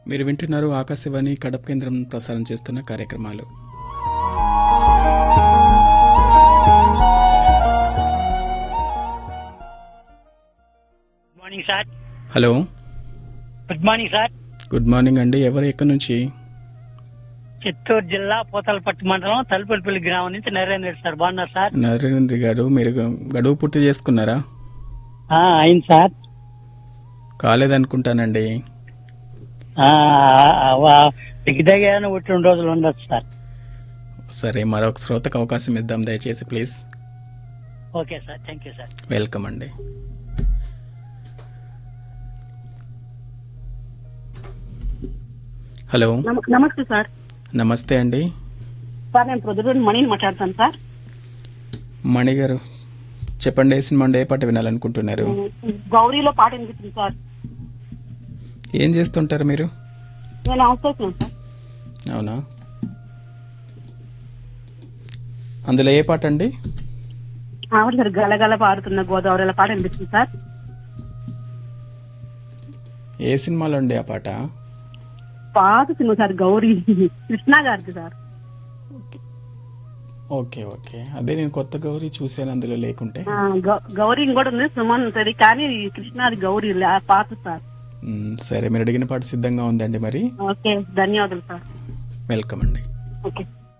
మీరు వింటున్నారు ఆకాశవాణి కడప కేంద్రం ప్రసారం చేస్తున్న కార్యక్రమాలు good morning sir hello good morning sir good morning అండి ఎవరు ఎక్కడి నుంచి చిత్తూరు జిల్లా పోతలపట్టు మండలం తలుపులపల్లి గ్రామం నుంచి నరేంద్ర రెడ్డి సార్ బాగున్నారు సార్ నరేంద్ర గారు మీరు గడువు పూర్తి చేసుకున్నారా ఆ, అయింది సార్ కాలేదనుకుంటానండి ఆ, ఆ, వా- దగ్గరగానే ఒకటి రెండు రోజులు ఉండొచ్చు సార్ సరే మరొక శ్రోతకు అవకాశం ఇద్దాం దయచేసి please okay sir thank you sir welcome అండి హలో నమ- నమస్తే సార్ నమస్తే అండి సార్ నేను ప్రొద్దుటూరు మణిని మాట్లాడతాను సార్ మణి గారు చెప్పండి ఏ సినిమా అండి ఏ పాట వినాలనుకుంటున్నారు గౌరీలో పాట వినిపిస్తుంది సార్ ఏం చేస్తుంటారు మీరు నేను అవసరం సార్ అవునా అందులో ఏ పాట అండి ఆవిడ సార్ గలగల పాడుతున్న గోదావరిలో పాట వినిపిస్తుంది సార్ ఏ సినిమాలో అండి ఆ పాట పాత సినిమా సార్ గౌరీ కృష్ణ గారిది సార్ ఓకే ఓకే అదే నేను కొత్త గౌరీ చూసాను అందులో లేకుంటే ఆ, గౌ- గౌరీ కూడా ఉంది సుమన్ ఉంటుంది కానీ కృష్ణాది గౌరీ లే- ఆ పాత సార్ మ్, సరే మీరు అడిగిన పాట సిద్ధంగా ఉందండి మరి ఓకే ధన్యవాదాలు సార్ వెల్కమ్ అండి ఓకే